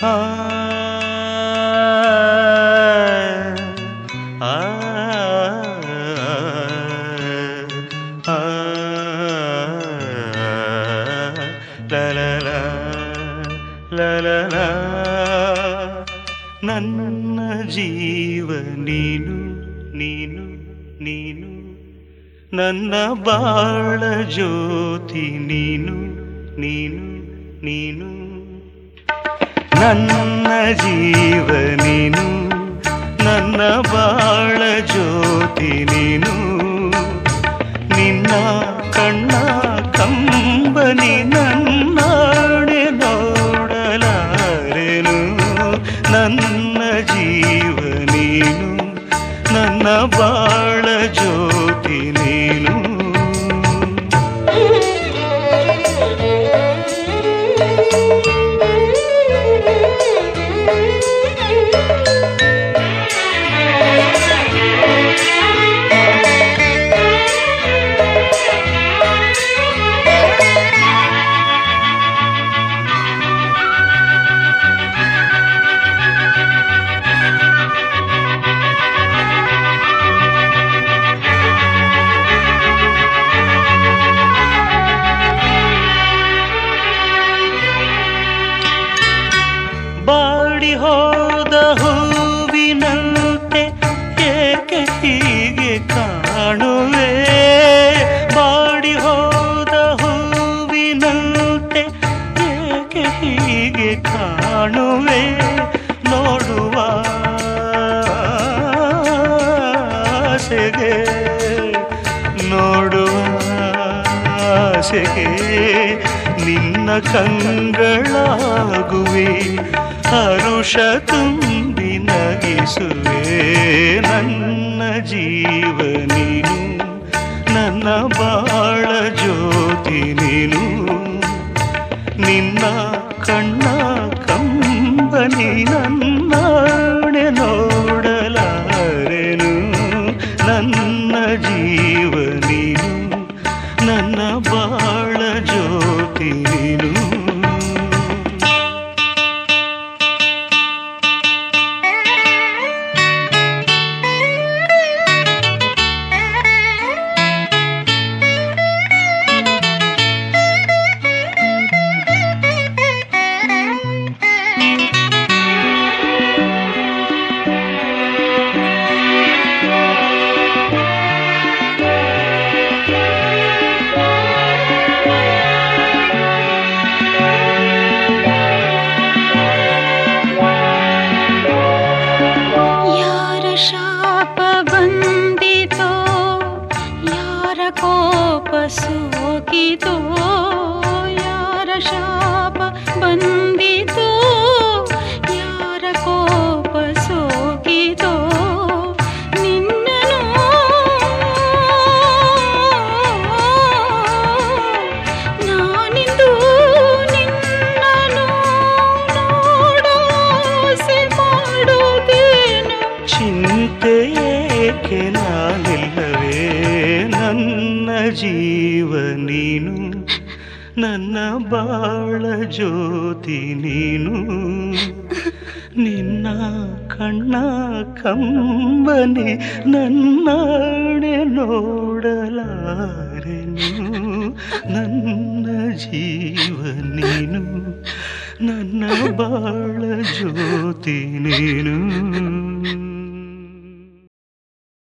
ಆ ಆ ಆ ಲಲಲ ಲಲಲ ನನ್ನ ಜೀವ ನೀನು ನೀನು ನೀನು ನನ್ನ ಬಾಳ ಜ್ಯೋತಿ ನೀನು ನೀನು ನೀನು ನನ್ನ ಜೀವ ನೀನು ನನ್ನ ಬಾಳ ಜ್ಯೋತಿ ನೀನು ನಿನ್ನ ಕಣ್ಣ ಕಂಬನಿ ನನ್ನಾಡೆ ನೋಡಲಾರೆನು ನನ್ನ ಜೀವ ನೀನು ನನ್ನ ಬಾಳ ಜ್ಯೋತಿ ನೀನು ಬಾಡಿ ಹೋದ ಹೂವಿನಂತೆ ಏಕೆ ಹೀಗೆ ಕಾಣುವೆ ಬಾಡಿ ಹೋದ ಹೂವಿನಂತೆ ಏಕೆ ಹೀಗೆ ಕಾಣುವೆ ನೋಡುವ ಆಸೆಗೆ ನೋಡುವ ಆಸೆಗೆ ನಿನ್ನ ಕಂಗಳಾಗುವೆ ಹರುಷ ತುಂಬಿ ನಗಿಸುವೆ ನನ್ನ ಜೀವ ನೀನು ನನ್ನ ಬಾಳ ಜ್ಯೋತಿ ನೀನು ನಿನ್ನ ಕಣ್ಣ ಕಂಬನಿ ನನ್ನಾಣೆ ನೋಡಲಾರೆನು ನನ್ನ ಜೀವ ನೀನು ನನ್ನ ಬಾಳ ಜ್ಯೋತಿ ನೀನು ಯಾರ ಶಾಪ ಬಂದಿತೋ ಯಾರ ಕೋಪ ಸೋಕಿತೋ ಯಾರ ಶಾಪ ಬಂದಿತೋ ಯಾರ ಕೋಪ ಸೋಕಿತೋ ನಿನ್ನನು ನಾನಿಂದು ನಿನ್ನನು ನೋಡಾಸೆ ಮಾಡುತ್ತೇನು ಚಿಂತೆ ಏಕೆ ನಾನಿಲ್ಲವೇ ನನ್ನ ಜೀವ ನೀನು ನನ್ನ ಬಾಳ ಜ್ಯೋತಿ ನೀನು ನಿನ್ನ ಕಣ್ಣ ಕಂಬನಿ ನನ್ನಾಣೆ ನೋಡಲಾರೆನು ನನ್ನ ಜೀವ ನೀನು ನನ್ನ ಬಾಳ ಜ್ಯೋತಿ ನೀನು